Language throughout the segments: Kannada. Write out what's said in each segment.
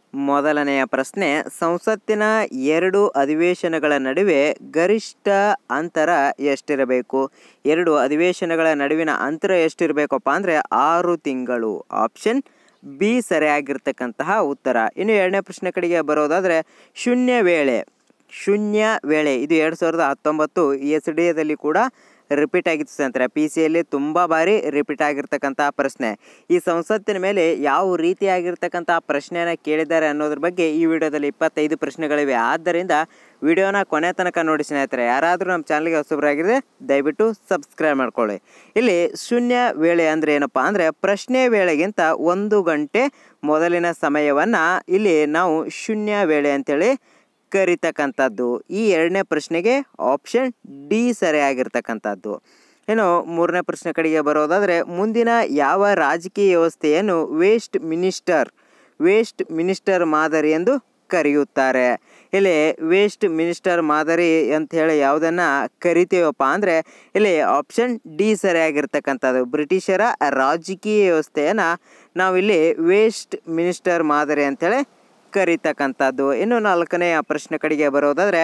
ಮೊದಲನೆಯ ಪ್ರಶ್ನೆ ಸಂಸತ್ತಿನ ಎರಡು ಅಧಿವೇಶನಗಳ ನಡುವೆ ಗರಿಷ್ಠ ಅಂತರ ಎಷ್ಟಿರಬೇಕು ಎರಡು ಅಧಿವೇಶನಗಳ ನಡುವಿನ ಅಂತರ ಎಷ್ಟಿರಬೇಕಪ್ಪ ಅಂದರೆ ಆರು ತಿಂಗಳು ಆಪ್ಷನ್ ಬಿ ಸರಿಯಾಗಿರ್ತಕ್ಕಂತಹ ಉತ್ತರ ಇನ್ನು ಎರಡನೇ ಪ್ರಶ್ನೆ ಕಡೆಗೆ ಬರೋದಾದರೆ ಶೂನ್ಯ ವೇಳೆ ಶೂನ್ಯ ವೇಳೆ ಇದು ಎರಡು ಸಾವಿರದ ಹತ್ತೊಂಬತ್ತು ಎಸ್ ಡಿ ಎದಲ್ಲಿ ಕೂಡ ರಿಪೀಟ್ ಆಗಿತ್ತು ಸ್ನೇಹಿತರೆ ಪಿ ಸಿಯಲ್ಲಿ ತುಂಬ ಬಾರಿ ರಿಪೀಟ್ ಆಗಿರ್ತಕ್ಕಂಥ ಪ್ರಶ್ನೆ ಈ ಸಂಸತ್ತಿನ ಮೇಲೆ ಯಾವ ರೀತಿಯಾಗಿರ್ತಕ್ಕಂಥ ಪ್ರಶ್ನೆಯನ್ನು ಕೇಳಿದ್ದಾರೆ ಅನ್ನೋದ್ರ ಬಗ್ಗೆ ಈ ವಿಡಿಯೋದಲ್ಲಿ ಇಪ್ಪತ್ತೈದು ಪ್ರಶ್ನೆಗಳಿವೆ ಆದ್ದರಿಂದ ವಿಡಿಯೋನ ಕೊನೆ ತನಕ ನೋಡಿ ಸ್ನೇಹಿತರೆ ಯಾರಾದರೂ ನಮ್ಮ ಚಾನಲ್ಗೆ ಹೊಸಬರಾಗಿದ್ರೆ ದಯವಿಟ್ಟು ಸಬ್ಸ್ಕ್ರೈಬ್ ಮಾಡ್ಕೊಳ್ಳಿ ಇಲ್ಲಿ ಶೂನ್ಯ ವೇಳೆ ಅಂದರೆ ಏನಪ್ಪ ಅಂದರೆ ಪ್ರಶ್ನೆ ವೇಳೆಗಿಂತ ಒಂದು ಗಂಟೆ ಮೊದಲಿನ ಸಮಯವನ್ನು ಇಲ್ಲಿ ನಾವು ಶೂನ್ಯ ವೇಳೆ ಅಂತೇಳಿ ಕರಿತಕ್ಕಂಥದ್ದು ಈ ಎರಡನೇ ಪ್ರಶ್ನೆಗೆ ಆಪ್ಷನ್ ಡಿ ಸರಿಯಾಗಿರ್ತಕ್ಕಂಥದ್ದು ಇನ್ನು ಮೂರನೇ ಪ್ರಶ್ನೆ ಕಡೆಗೆ ಬರೋದಾದರೆ ಮುಂದಿನ ಯಾವ ರಾಜಕೀಯ ವ್ಯವಸ್ಥೆಯನ್ನು ವೇಸ್ಟ್ ಮಿನಿಸ್ಟರ್ ವೇಸ್ಟ್ ಮಿನಿಸ್ಟರ್ ಮಾದರಿ ಎಂದು ಕರೆಯುತ್ತಾರೆ ಇಲ್ಲಿ ವೇಸ್ಟ್ ಮಿನಿಸ್ಟರ್ ಮಾದರಿ ಅಂತ ಹೇಳಿ ಯಾವುದನ್ನು ಕರಿತೀವಪ್ಪ ಅಂದರೆ ಇಲ್ಲಿ ಆಪ್ಷನ್ ಡಿ ಸರಿಯಾಗಿರ್ತಕ್ಕಂಥದ್ದು ಬ್ರಿಟಿಷರ ರಾಜಕೀಯ ವ್ಯವಸ್ಥೆಯನ್ನು ನಾವಿಲ್ಲಿ ವೇಸ್ಟ್ ಮಿನಿಸ್ಟರ್ ಮಾದರಿ ಅಂತೇಳಿ ಕರಿತಕ್ಕಂಥದ್ದು ಇನ್ನು ನಾಲ್ಕನೆಯ ಪ್ರಶ್ನೆ ಕಡೆಗೆ ಬರೋದಾದರೆ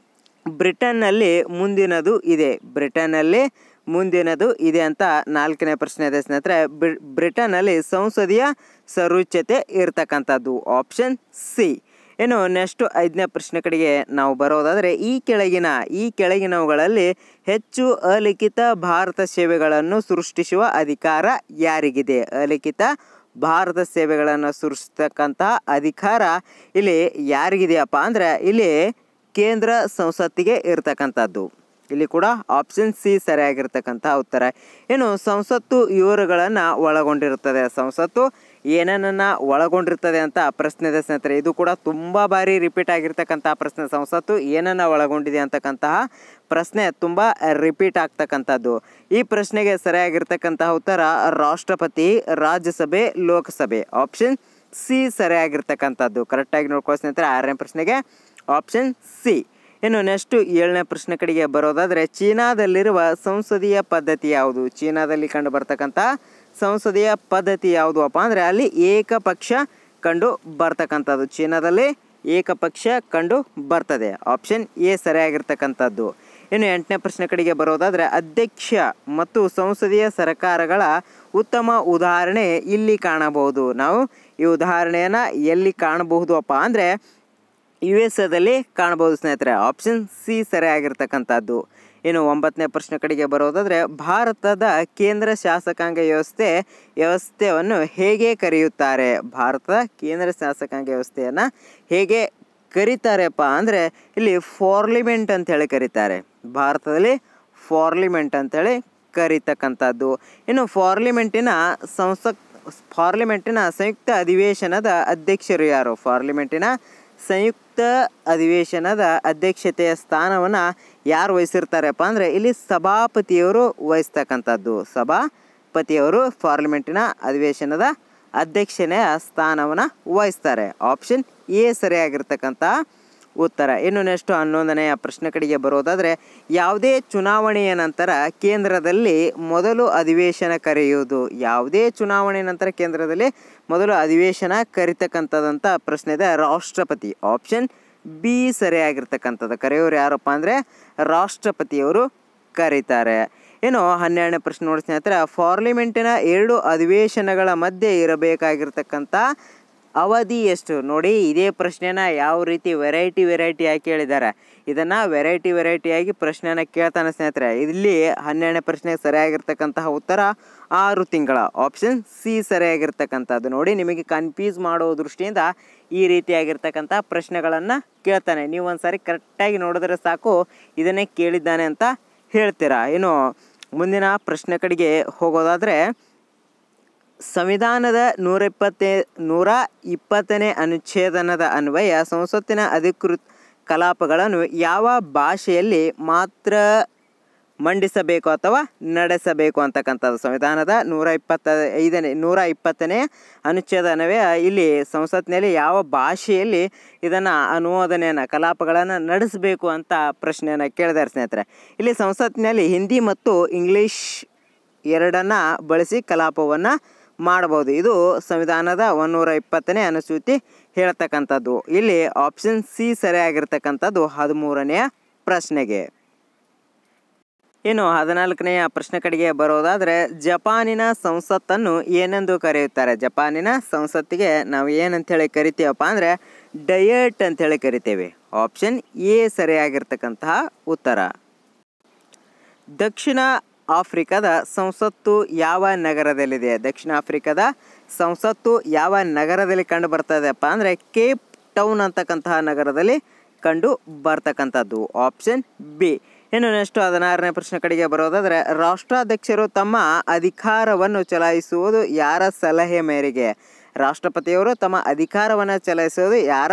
ಬ್ರಿಟನ್ನಲ್ಲಿ ಮುಂದಿನದು ಇದೆ ಬ್ರಿಟನ್ನಲ್ಲಿ ಮುಂದಿನದು ಇದೆ ಅಂತ ನಾಲ್ಕನೇ ಪ್ರಶ್ನೆ ಇದೆ ಸ್ನೇಹಿತರೆ ಬ್ರಿ ಬ್ರಿಟನ್ನಲ್ಲಿ ಸಂಸದೀಯ ಸರ್ವೋಚ್ಚತೆ ಇರ್ತಕ್ಕಂಥದ್ದು ಆಪ್ಷನ್ ಸಿ ಇನ್ನು ನೆಕ್ಸ್ಟ್ ಐದನೇ ಪ್ರಶ್ನೆ ಕಡೆಗೆ ನಾವು ಬರೋದಾದರೆ ಈ ಕೆಳಗಿನ ಈ ಕೆಳಗಿನವುಗಳಲ್ಲಿ ಹೆಚ್ಚು ಅಲಿಖಿತ ಭಾರತ ಸೇವೆಗಳನ್ನು ಸೃಷ್ಟಿಸುವ ಅಧಿಕಾರ ಯಾರಿಗಿದೆ ಅಲಿಖಿತ ಭಾರತ ಸೇವೆಗಳನ್ನು ಸೃಷ್ಟಿಸ್ತಕ್ಕಂತಹ ಅಧಿಕಾರ ಇಲ್ಲಿ ಯಾರಿಗಿದೆಯಪ್ಪ ಅಂದರೆ ಇಲ್ಲಿ ಕೇಂದ್ರ ಸಂಸತ್ತಿಗೆ ಇರ್ತಕ್ಕಂಥದ್ದು ಇಲ್ಲಿ ಕೂಡ ಆಪ್ಷನ್ ಸಿ ಸರಿಯಾಗಿರ್ತಕ್ಕಂಥ ಉತ್ತರ ಇನ್ನು ಸಂಸತ್ತು ಇವರುಗಳನ್ನು ಒಳಗೊಂಡಿರುತ್ತದೆ ಸಂಸತ್ತು ಏನನ್ನ ಒಳಗೊಂಡಿರ್ತದೆ ಅಂತ ಪ್ರಶ್ನೆ ಇದೆ ಸ್ನೇಹಿತರೆ ಇದು ಕೂಡ ತುಂಬ ಬಾರಿ ರಿಪೀಟ್ ಆಗಿರ್ತಕ್ಕಂಥ ಪ್ರಶ್ನೆ ಸಂಸತ್ತು ಏನನ್ನ ಒಳಗೊಂಡಿದೆ ಅಂತಕ್ಕಂತಹ ಪ್ರಶ್ನೆ ತುಂಬ ರಿಪೀಟ್ ಆಗ್ತಕ್ಕಂಥದ್ದು ಈ ಪ್ರಶ್ನೆಗೆ ಸರಿಯಾಗಿರ್ತಕ್ಕಂತಹ ಉತ್ತರ ರಾಷ್ಟ್ರಪತಿ ರಾಜ್ಯಸಭೆ ಲೋಕಸಭೆ ಆಪ್ಷನ್ ಸಿ ಸರಿಯಾಗಿರ್ತಕ್ಕಂಥದ್ದು ಕರೆಕ್ಟಾಗಿ ನೋಡ್ಕೊಳ್ಳೋ ಸ್ನೇಹಿತರೆ ಆರನೇ ಪ್ರಶ್ನೆಗೆ ಆಪ್ಷನ್ ಸಿ ಇನ್ನು ನೆಕ್ಸ್ಟ್ ಏಳನೇ ಪ್ರಶ್ನೆ ಕಡೆಗೆ ಬರೋದಾದರೆ ಚೀನಾದಲ್ಲಿರುವ ಸಂಸದೀಯ ಪದ್ಧತಿ ಯಾವುದು ಚೀನಾದಲ್ಲಿ ಕಂಡು ಬರ್ತಕ್ಕಂಥ ಸಂಸದೀಯ ಪದ್ಧತಿ ಯಾವುದು ಅಪ್ಪ ಅಂದರೆ ಅಲ್ಲಿ ಏಕಪಕ್ಷ ಕಂಡು ಬರ್ತಕ್ಕಂಥದ್ದು ಚೀನಾದಲ್ಲಿ ಏಕಪಕ್ಷ ಕಂಡು ಬರ್ತದೆ ಆಪ್ಷನ್ ಎ ಸರಿಯಾಗಿರ್ತಕ್ಕಂಥದ್ದು ಇನ್ನು ಎಂಟನೇ ಪ್ರಶ್ನೆ ಕಡೆಗೆ ಬರೋದಾದರೆ ಅಧ್ಯಕ್ಷ ಮತ್ತು ಸಂಸದೀಯ ಸರ್ಕಾರಗಳ ಉತ್ತಮ ಉದಾಹರಣೆ ಇಲ್ಲಿ ಕಾಣಬಹುದು ನಾವು ಈ ಉದಾಹರಣೆಯನ್ನು ಎಲ್ಲಿ ಕಾಣಬಹುದು ಅಪ್ಪ ಅಂದರೆ ಯು ಎಸ್ ಎದಲ್ಲಿ ಕಾಣ್ಬೋದು ಸ್ನೇಹಿತರೆ ಆಪ್ಷನ್ ಸಿ ಸರಿಯಾಗಿರ್ತಕ್ಕಂಥದ್ದು ಇನ್ನು ಒಂಬತ್ತನೇ ಪ್ರಶ್ನೆ ಕಡೆಗೆ ಬರೋದಾದರೆ ಭಾರತದ ಕೇಂದ್ರ ಶಾಸಕಾಂಗ ವ್ಯವಸ್ಥೆ ವ್ಯವಸ್ಥೆಯನ್ನು ಹೇಗೆ ಕರೆಯುತ್ತಾರೆ ಭಾರತದ ಕೇಂದ್ರ ಶಾಸಕಾಂಗ ವ್ಯವಸ್ಥೆಯನ್ನು ಹೇಗೆ ಕರೀತಾರೆಪ್ಪ ಅಂದರೆ ಇಲ್ಲಿ ಫಾರ್ಲಿಮೆಂಟ್ ಅಂತ ಹೇಳಿ ಕರೀತಾರೆ ಭಾರತದಲ್ಲಿ ಫಾರ್ಲಿಮೆಂಟ್ ಅಂತೇಳಿ ಕರೀತಕ್ಕಂಥದ್ದು ಇನ್ನು ಫಾರ್ಲಿಮೆಂಟಿನ ಸಂಸತ್ ಫಾರ್ಲಿಮೆಂಟಿನ ಸಂಯುಕ್ತ ಅಧಿವೇಶನದ ಅಧ್ಯಕ್ಷರು ಯಾರು ಫಾರ್ಲಿಮೆಂಟಿನ ಸಂಯುಕ್ತ ಅಧಿವೇಶನದ ಅಧ್ಯಕ್ಷತೆಯ ಸ್ಥಾನವನ್ನು ಯಾರು ವಹಿಸಿರ್ತಾರಪ್ಪ ಅಂದರೆ ಇಲ್ಲಿ ಸಭಾಪತಿಯವರು ವಹಿಸ್ತಕ್ಕಂಥದ್ದು ಸಭಾಪತಿಯವರು ಪಾರ್ಲಿಮೆಂಟಿನ ಅಧಿವೇಶನದ ಅಧ್ಯಕ್ಷನೆಯ ಸ್ಥಾನವನ್ನು ವಹಿಸ್ತಾರೆ ಆಪ್ಷನ್ ಎ ಸರಿಯಾಗಿರ್ತಕ್ಕಂಥ ಉತ್ತರ ಇನ್ನು ನೆಕ್ಸ್ಟ್ ಹನ್ನೊಂದನೆಯ ಪ್ರಶ್ನೆ ಕಡೆಗೆ ಬರೋದಾದರೆ ಯಾವುದೇ ಚುನಾವಣೆಯ ನಂತರ ಕೇಂದ್ರದಲ್ಲಿ ಮೊದಲು ಅಧಿವೇಶನ ಕರೆಯುವುದು ಯಾವುದೇ ಚುನಾವಣೆ ನಂತರ ಕೇಂದ್ರದಲ್ಲಿ ಮೊದಲು ಅಧಿವೇಶನ ಕರಿತಕ್ಕಂಥದ್ದಂಥ ಪ್ರಶ್ನೆ ಇದೆ ರಾಷ್ಟ್ರಪತಿ ಆಪ್ಷನ್ ಬಿ ಸರಿಯಾಗಿರ್ತಕ್ಕಂಥದ್ದು ಕರೆಯೋರು ಯಾರಪ್ಪ ಅಂದರೆ ರಾಷ್ಟ್ರಪತಿಯವರು ಕರೀತಾರೆ ಇನ್ನು ಹನ್ನೆರಡನೇ ಪ್ರಶ್ನೆ ನೋಡಿ ಸ್ನೇಹಿತರೆ ಪಾರ್ಲಿಮೆಂಟಿನ ಎರಡು ಅಧಿವೇಶನಗಳ ಮಧ್ಯೆ ಇರಬೇಕಾಗಿರ್ತಕ್ಕಂಥ ಅವಧಿ ಎಷ್ಟು ನೋಡಿ ಇದೇ ಪ್ರಶ್ನೆನ ಯಾವ ರೀತಿ ವೆರೈಟಿ ವೆರೈಟಿಯಾಗಿ ಕೇಳಿದ್ದಾರೆ ಇದನ್ನು ವೆರೈಟಿ ವೆರೈಟಿಯಾಗಿ ಪ್ರಶ್ನೆನ ಕೇಳ್ತಾನೆ ಸ್ನೇಹಿತರೆ ಇಲ್ಲಿ ಹನ್ನೆರಡನೇ ಪ್ರಶ್ನೆಗೆ ಸರಿಯಾಗಿರ್ತಕ್ಕಂತಹ ಉತ್ತರ ಆರು ತಿಂಗಳ ಆಪ್ಷನ್ ಸಿ ಸರಿಯಾಗಿರ್ತಕ್ಕಂಥದ್ದು ನೋಡಿ ನಿಮಗೆ ಕನ್ಫ್ಯೂಸ್ ಮಾಡೋ ದೃಷ್ಟಿಯಿಂದ ಈ ರೀತಿಯಾಗಿರ್ತಕ್ಕಂಥ ಪ್ರಶ್ನೆಗಳನ್ನು ಕೇಳ್ತಾನೆ ನೀವು ಒಂದು ಸಾರಿ ಕರೆಕ್ಟಾಗಿ ನೋಡಿದ್ರೆ ಸಾಕು ಇದನ್ನೇ ಕೇಳಿದ್ದಾನೆ ಅಂತ ಹೇಳ್ತೀರಾ ಇನ್ನು ಮುಂದಿನ ಪ್ರಶ್ನೆ ಕಡೆಗೆ ಹೋಗೋದಾದರೆ ಸಂವಿಧಾನದ ನೂರ ಇಪ್ಪತ್ತೇ ನೂರ ಇಪ್ಪತ್ತನೇ ಅನುಚ್ಛೇದನದ ಅನ್ವಯ ಸಂಸತ್ತಿನ ಅಧಿಕೃತ ಕಲಾಪಗಳನ್ನು ಯಾವ ಭಾಷೆಯಲ್ಲಿ ಮಾತ್ರ ಮಂಡಿಸಬೇಕು ಅಥವಾ ನಡೆಸಬೇಕು ಅಂತಕ್ಕಂಥದ್ದು ಸಂವಿಧಾನದ ನೂರ ಇಪ್ಪತ್ತ ಐದನೇ ನೂರ ಇಪ್ಪತ್ತನೇ ಅನುಚ್ಛೇದ ಅನ್ವಯ ಇಲ್ಲಿ ಸಂಸತ್ತಿನಲ್ಲಿ ಯಾವ ಭಾಷೆಯಲ್ಲಿ ಇದನ್ನು ಅನುಮೋದನೆಯನ್ನು ಕಲಾಪಗಳನ್ನು ನಡೆಸಬೇಕು ಅಂತ ಪ್ರಶ್ನೆಯನ್ನು ಕೇಳಿದ್ದಾರೆ ಸ್ನೇಹಿತರೆ ಇಲ್ಲಿ ಸಂಸತ್ತಿನಲ್ಲಿ ಹಿಂದಿ ಮತ್ತು ಇಂಗ್ಲೀಷ್ ಎರಡನ್ನು ಬಳಸಿ ಕಲಾಪವನ್ನು ಮಾಡಬಹುದು ಇದು ಸಂವಿಧಾನದ ಒಂದೂರ ಇಪ್ಪತ್ತನೇ ಅನುಸೂಚಿ ಹೇಳ್ತಕ್ಕಂಥದ್ದು ಇಲ್ಲಿ ಆಪ್ಷನ್ ಸಿ ಸರಿಯಾಗಿರ್ತಕ್ಕಂಥದ್ದು ಹದಿಮೂರನೆಯ ಪ್ರಶ್ನೆಗೆ ಇನ್ನು ಹದಿನಾಲ್ಕನೆಯ ಪ್ರಶ್ನೆ ಕಡೆಗೆ ಬರೋದಾದರೆ ಜಪಾನಿನ ಸಂಸತ್ತನ್ನು ಏನೆಂದು ಕರೆಯುತ್ತಾರೆ ಜಪಾನಿನ ಸಂಸತ್ತಿಗೆ ನಾವು ಏನಂತೇಳಿ ಕರಿತೀವಪ್ಪ ಅಂದರೆ ಡಯಟ್ ಅಂತೇಳಿ ಕರಿತೇವೆ ಆಪ್ಷನ್ ಎ ಸರಿಯಾಗಿರ್ತಕ್ಕಂತಹ ಉತ್ತರ ದಕ್ಷಿಣ ಆಫ್ರಿಕಾದ ಸಂಸತ್ತು ಯಾವ ನಗರದಲ್ಲಿದೆ ದಕ್ಷಿಣ ಆಫ್ರಿಕಾದ ಸಂಸತ್ತು ಯಾವ ನಗರದಲ್ಲಿ ಕಂಡು ಬರ್ತದೆಪ್ಪ ಅಂದರೆ ಕೇಪ್ ಟೌನ್ ಅಂತಕ್ಕಂತಹ ನಗರದಲ್ಲಿ ಕಂಡು ಬರ್ತಕ್ಕಂಥದ್ದು ಆಪ್ಷನ್ ಬಿ ಇನ್ನು ನೆಕ್ಸ್ಟ್ ಹದಿನಾರನೇ ಪ್ರಶ್ನೆ ಕಡೆಗೆ ಬರೋದಾದರೆ ರಾಷ್ಟ್ರಾಧ್ಯಕ್ಷರು ತಮ್ಮ ಅಧಿಕಾರವನ್ನು ಚಲಾಯಿಸುವುದು ಯಾರ ಸಲಹೆ ಮೇರೆಗೆ ರಾಷ್ಟ್ರಪತಿಯವರು ತಮ್ಮ ಅಧಿಕಾರವನ್ನು ಚಲಾಯಿಸುವುದು ಯಾರ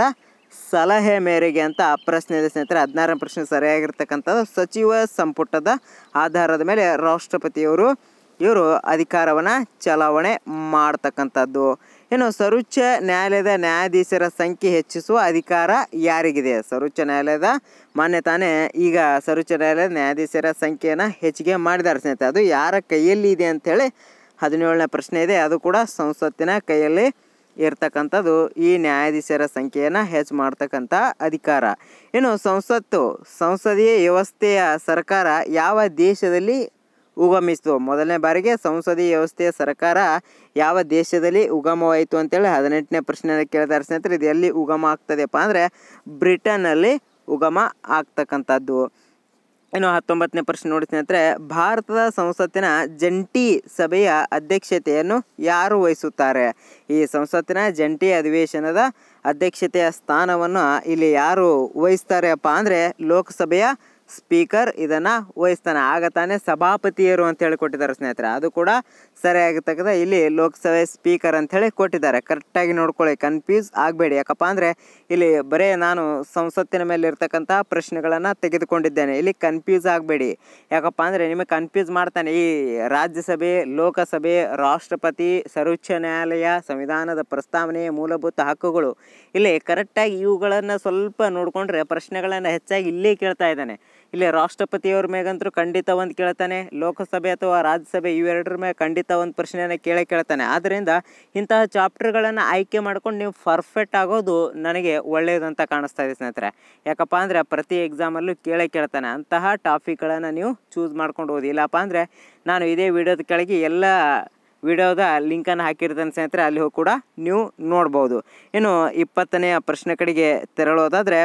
ಸಲಹೆ ಮೇರೆಗೆ ಅಂತ ಪ್ರಶ್ನೆ ಇದೆ ಸ್ನೇಹಿತರೆ ಹದಿನಾರನೇ ಪ್ರಶ್ನೆ ಸರಿಯಾಗಿರ್ತಕ್ಕಂಥದ್ದು ಸಚಿವ ಸಂಪುಟದ ಆಧಾರದ ಮೇಲೆ ರಾಷ್ಟ್ರಪತಿಯವರು ಇವರು ಅಧಿಕಾರವನ್ನು ಚಲಾವಣೆ ಮಾಡ್ತಕ್ಕಂಥದ್ದು ಇನ್ನು ಸರ್ವೋಚ್ಚ ನ್ಯಾಯಾಲಯದ ನ್ಯಾಯಾಧೀಶರ ಸಂಖ್ಯೆ ಹೆಚ್ಚಿಸುವ ಅಧಿಕಾರ ಯಾರಿಗಿದೆ ಸರ್ವೋಚ್ಚ ನ್ಯಾಯಾಲಯದ ಮಾನ್ಯ ತಾನೇ ಈಗ ಸರ್ವೋಚ್ಚ ನ್ಯಾಯಾಲಯದ ನ್ಯಾಯಾಧೀಶರ ಸಂಖ್ಯೆಯನ್ನು ಹೆಚ್ಚಿಗೆ ಮಾಡಿದ್ದಾರೆ ಸ್ನೇಹಿತರೆ ಅದು ಯಾರ ಕೈಯಲ್ಲಿ ಇದೆ ಅಂಥೇಳಿ ಹದಿನೇಳನೇ ಪ್ರಶ್ನೆ ಇದೆ ಅದು ಕೂಡ ಸಂಸತ್ತಿನ ಕೈಯಲ್ಲಿ ಇರ್ತಕ್ಕಂಥದ್ದು ಈ ನ್ಯಾಯಾಧೀಶರ ಸಂಖ್ಯೆಯನ್ನು ಹೆಚ್ಚು ಮಾಡ್ತಕ್ಕಂಥ ಅಧಿಕಾರ ಇನ್ನು ಸಂಸತ್ತು ಸಂಸದೀಯ ವ್ಯವಸ್ಥೆಯ ಸರ್ಕಾರ ಯಾವ ದೇಶದಲ್ಲಿ ಉಗಮಿಸಿತು ಮೊದಲನೇ ಬಾರಿಗೆ ಸಂಸದೀಯ ವ್ಯವಸ್ಥೆಯ ಸರ್ಕಾರ ಯಾವ ದೇಶದಲ್ಲಿ ಉಗಮವಾಯಿತು ಅಂತೇಳಿ ಹದಿನೆಂಟನೇ ಪ್ರಶ್ನೆ ಕೇಳಿದಾರೆ ಸ್ನೇಹಿತರೆ ಇದು ಎಲ್ಲಿ ಉಗಮ ಆಗ್ತದೆಪ್ಪ ಅಂದರೆ ಬ್ರಿಟನ್ನಲ್ಲಿ ಉಗಮ ಆಗ್ತಕ್ಕಂಥದ್ದು ಇನ್ನು ಹತ್ತೊಂಬತ್ತನೇ ಪ್ರಶ್ನೆ ನೋಡಿ ಸ್ನೇಹಿತರೆ ಭಾರತದ ಸಂಸತ್ತಿನ ಜಂಟಿ ಸಭೆಯ ಅಧ್ಯಕ್ಷತೆಯನ್ನು ಯಾರು ವಹಿಸುತ್ತಾರೆ ಈ ಸಂಸತ್ತಿನ ಜಂಟಿ ಅಧಿವೇಶನದ ಅಧ್ಯಕ್ಷತೆಯ ಸ್ಥಾನವನ್ನು ಇಲ್ಲಿ ಯಾರು ವಹಿಸ್ತಾರೆಪ್ಪ ಅಂದರೆ ಲೋಕಸಭೆಯ ಸ್ಪೀಕರ್ ಇದನ್ನು ವಹಿಸ್ತಾನೆ ಆಗ ತಾನೇ ಸಭಾಪತಿಯರು ಅಂತ ಹೇಳಿ ಕೊಟ್ಟಿದ್ದಾರೆ ಸ್ನೇಹಿತರೆ ಅದು ಕೂಡ ಸರಿಯಾಗಿರ್ತಕ್ಕಂಥ ಇಲ್ಲಿ ಲೋಕಸಭೆ ಸ್ಪೀಕರ್ ಅಂಥೇಳಿ ಕೊಟ್ಟಿದ್ದಾರೆ ಕರೆಕ್ಟಾಗಿ ನೋಡ್ಕೊಳ್ಳಿ ಕನ್ಫ್ಯೂಸ್ ಆಗಬೇಡಿ ಯಾಕಪ್ಪ ಅಂದರೆ ಇಲ್ಲಿ ಬರೇ ನಾನು ಸಂಸತ್ತಿನ ಮೇಲೆ ಇರ್ತಕ್ಕಂಥ ಪ್ರಶ್ನೆಗಳನ್ನು ತೆಗೆದುಕೊಂಡಿದ್ದೇನೆ ಇಲ್ಲಿ ಕನ್ಫ್ಯೂಸ್ ಆಗಬೇಡಿ ಯಾಕಪ್ಪ ಅಂದರೆ ನಿಮಗೆ ಕನ್ಫ್ಯೂಸ್ ಮಾಡ್ತಾನೆ ಈ ರಾಜ್ಯಸಭೆ ಲೋಕಸಭೆ ರಾಷ್ಟ್ರಪತಿ ಸರ್ವೋಚ್ಚ ನ್ಯಾಯಾಲಯ ಸಂವಿಧಾನದ ಪ್ರಸ್ತಾವನೆ ಮೂಲಭೂತ ಹಕ್ಕುಗಳು ಇಲ್ಲಿ ಕರೆಕ್ಟಾಗಿ ಇವುಗಳನ್ನು ಸ್ವಲ್ಪ ನೋಡಿಕೊಂಡ್ರೆ ಪ್ರಶ್ನೆಗಳನ್ನು ಹೆಚ್ಚಾಗಿ ಇಲ್ಲೇ ಕೇಳ್ತಾ ಇದ್ದಾನೆ ಇಲ್ಲಿ ರಾಷ್ಟ್ರಪತಿಯವ್ರ ಮೇಗಂತೂ ಖಂಡಿತ ಒಂದು ಕೇಳ್ತಾನೆ ಲೋಕಸಭೆ ಅಥವಾ ರಾಜ್ಯಸಭೆ ಇವೆರಡರ ಮೇಲೆ ಖಂಡಿತ ಒಂದು ಪ್ರಶ್ನೆಯನ್ನು ಕೇಳೇ ಕೇಳ್ತಾನೆ ಆದ್ದರಿಂದ ಇಂತಹ ಚಾಪ್ಟರ್ಗಳನ್ನು ಆಯ್ಕೆ ಮಾಡ್ಕೊಂಡು ನೀವು ಪರ್ಫೆಕ್ಟ್ ಆಗೋದು ನನಗೆ ಒಳ್ಳೆಯದಂತ ಕಾಣಿಸ್ತಾ ಇದೆ ಸ್ನೇಹಿತರೆ ಯಾಕಪ್ಪ ಅಂದರೆ ಪ್ರತಿ ಎಕ್ಸಾಮಲ್ಲೂ ಕೇಳೇ ಕೇಳ್ತಾನೆ ಅಂತಹ ಟಾಪಿಕ್ಗಳನ್ನು ನೀವು ಚೂಸ್ ಮಾಡ್ಕೊಂಡು ಓದಿ ಇಲ್ಲಪ್ಪ ಅಂದರೆ ನಾನು ಇದೇ ವಿಡಿಯೋದ ಕೆಳಗೆ ಎಲ್ಲ ವಿಡಿಯೋದ ಲಿಂಕನ್ನು ಹಾಕಿರ್ತೇನೆ ಸ್ನೇಹಿತರೆ ಅಲ್ಲಿ ಹೋಗಿ ಕೂಡ ನೀವು ನೋಡ್ಬೋದು ಇನ್ನು ಇಪ್ಪತ್ತನೆಯ ಪ್ರಶ್ನೆ ಕಡೆಗೆ ತೆರಳೋದಾದರೆ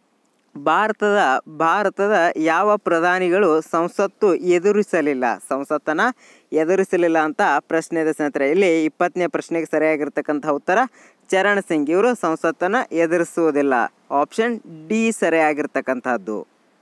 ಭಾರತದ ಭಾರತದ ಯಾವ ಪ್ರಧಾನಿಗಳು ಸಂಸತ್ತು ಎದುರಿಸಲಿಲ್ಲ ಸಂಸತ್ತನ್ನು ಎದುರಿಸಲಿಲ್ಲ ಅಂತ ಪ್ರಶ್ನೆ ಇದೆ ಸ್ನೇಹಿತರೆ ಇಲ್ಲಿ ಇಪ್ಪತ್ತನೇ ಪ್ರಶ್ನೆಗೆ ಸರಿಯಾಗಿರ್ತಕ್ಕಂಥ ಉತ್ತರ ಚರಣ್ ಸಿಂಗ್ ಇವರು ಸಂಸತ್ತನ್ನು ಎದುರಿಸುವುದಿಲ್ಲ ಆಪ್ಷನ್ ಡಿ ಸರಿಯಾಗಿರ್ತಕ್ಕಂಥದ್ದು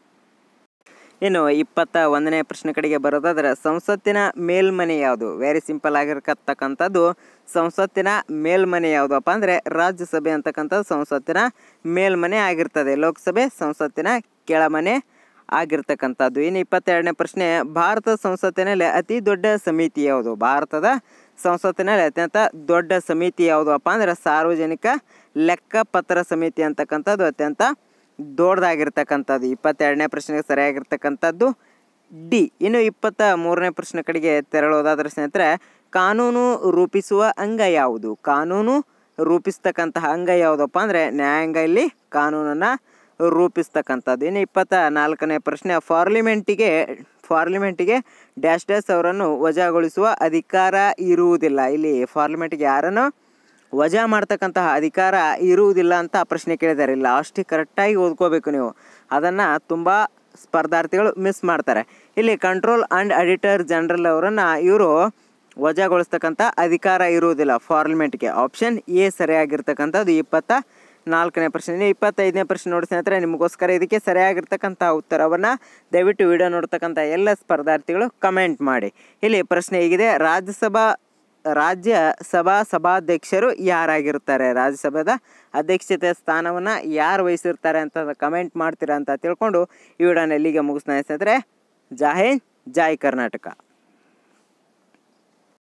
ಇನ್ನು ಇಪ್ಪತ್ತ ಒಂದನೇ ಪ್ರಶ್ನೆ ಕಡೆಗೆ ಬರೋದಾದ್ರೆ ಸಂಸತ್ತಿನ ಮೇಲ್ಮನೆ ಯಾವುದು ವೆರಿ ಸಿಂಪಲ್ ಆಗಿರತಕ್ಕಂಥದ್ದು ಸಂಸತ್ತಿನ ಮೇಲ್ಮನೆ ಯಾವುದಪ್ಪ ಅಂದರೆ ರಾಜ್ಯಸಭೆ ಅಂತಕ್ಕಂಥದ್ದು ಸಂಸತ್ತಿನ ಮೇಲ್ಮನೆ ಆಗಿರ್ತದೆ ಲೋಕಸಭೆ ಸಂಸತ್ತಿನ ಕೆಳಮನೆ ಆಗಿರ್ತಕ್ಕಂಥದ್ದು ಇನ್ನು ಇಪ್ಪತ್ತೆರಡನೇ ಪ್ರಶ್ನೆ ಭಾರತ ಸಂಸತ್ತಿನಲ್ಲಿ ಅತಿ ದೊಡ್ಡ ಸಮಿತಿ ಯಾವುದು ಭಾರತದ ಸಂಸತ್ತಿನಲ್ಲಿ ಅತ್ಯಂತ ದೊಡ್ಡ ಸಮಿತಿ ಯಾವುದಪ್ಪ ಅಂದರೆ ಸಾರ್ವಜನಿಕ ಲೆಕ್ಕಪತ್ರ ಸಮಿತಿ ಅಂತಕ್ಕಂಥದ್ದು ಅತ್ಯಂತ ದೊಡ್ಡದಾಗಿರ್ತಕ್ಕಂಥದ್ದು ಇಪ್ಪತ್ತೆರಡನೇ ಪ್ರಶ್ನೆಗೆ ಸರಿಯಾಗಿರ್ತಕ್ಕಂಥದ್ದು ಡಿ ಇನ್ನು ಇಪ್ಪತ್ತ ಮೂರನೇ ಪ್ರಶ್ನೆ ಕಡೆಗೆ ತೆರಳೋದಾದ್ರೆ ಸ್ನೇಹಿತರೆ ಕಾನೂನು ರೂಪಿಸುವ ಅಂಗ ಯಾವುದು ಕಾನೂನು ರೂಪಿಸ್ತಕ್ಕಂತಹ ಅಂಗ ಯಾವುದಪ್ಪ ಅಂದರೆ ನ್ಯಾಯಾಂಗ ಇಲ್ಲಿ ಕಾನೂನನ್ನು ರೂಪಿಸ್ತಕ್ಕಂಥದ್ದು ಇನ್ನು ಇಪ್ಪತ್ತ ನಾಲ್ಕನೇ ಪ್ರಶ್ನೆ ಪಾರ್ಲಿಮೆಂಟಿಗೆ ಪಾರ್ಲಿಮೆಂಟಿಗೆ ಡ್ಯಾಶ್ ಡ್ಯಾಶ್ ಅವರನ್ನು ವಜಾಗೊಳಿಸುವ ಅಧಿಕಾರ ಇರುವುದಿಲ್ಲ ಇಲ್ಲಿ ಪಾರ್ಲಿಮೆಂಟಿಗೆ ಯಾರನ್ನು ವಜಾ ಮಾಡ್ತಕ್ಕಂತಹ ಅಧಿಕಾರ ಇರುವುದಿಲ್ಲ ಅಂತ ಪ್ರಶ್ನೆ ಕೇಳಿದ್ದಾರೆ ಇಲ್ಲ ಅಷ್ಟು ಕರೆಕ್ಟಾಗಿ ಓದ್ಕೋಬೇಕು ನೀವು ಅದನ್ನು ತುಂಬ ಸ್ಪರ್ಧಾರ್ಥಿಗಳು ಮಿಸ್ ಮಾಡ್ತಾರೆ ಇಲ್ಲಿ ಕಂಟ್ರೋಲ್ ಆ್ಯಂಡ್ ಅಡಿಟರ್ ಜನರಲ್ ಅವರನ್ನು ಇವರು ವಜಾಗೊಳಿಸ್ತಕ್ಕಂಥ ಅಧಿಕಾರ ಇರುವುದಿಲ್ಲ ಪಾರ್ಲಿಮೆಂಟ್ಗೆ ಆಪ್ಷನ್ ಎ ಸರಿಯಾಗಿರ್ತಕ್ಕಂಥದ್ದು ಇಪ್ಪತ್ತ ನಾಲ್ಕನೇ ಪ್ರಶ್ನೆ ಇಪ್ಪತ್ತೈದನೇ ಪ್ರಶ್ನೆ ನೋಡಿ ಸ್ನೇಹಿತರೆ ನಿಮಗೋಸ್ಕರ ಇದಕ್ಕೆ ಸರಿಯಾಗಿರ್ತಕ್ಕಂಥ ಉತ್ತರವನ್ನು ದಯವಿಟ್ಟು ವಿಡಿಯೋ ನೋಡ್ತಕ್ಕಂಥ ಎಲ್ಲ ಸ್ಪರ್ಧಾರ್ಥಿಗಳು ಕಮೆಂಟ್ ಮಾಡಿ ಇಲ್ಲಿ ಪ್ರಶ್ನೆ ಹೀಗಿದೆ ರಾಜ್ಯಸಭಾ ರಾಜ್ಯ ಸಭಾ ಸಭಾಧ್ಯಕ್ಷರು ಯಾರಾಗಿರ್ತಾರೆ ರಾಜ್ಯಸಭಾದ ಅಧ್ಯಕ್ಷತೆ ಸ್ಥಾನವನ್ನು ಯಾರು ವಹಿಸಿರ್ತಾರೆ ಅಂತ ಕಮೆಂಟ್ ಮಾಡ್ತೀರಾ ಅಂತ ತಿಳ್ಕೊಂಡು ಈ ವಿಡಿಯೋನ ಇಲ್ಲಿಗೆ ಮುಗಿಸ್ತಾ ಸ್ನೇಹಿತರೆ ಜೈ ಹಿಂದ್ ಜೈ ಕರ್ನಾಟಕ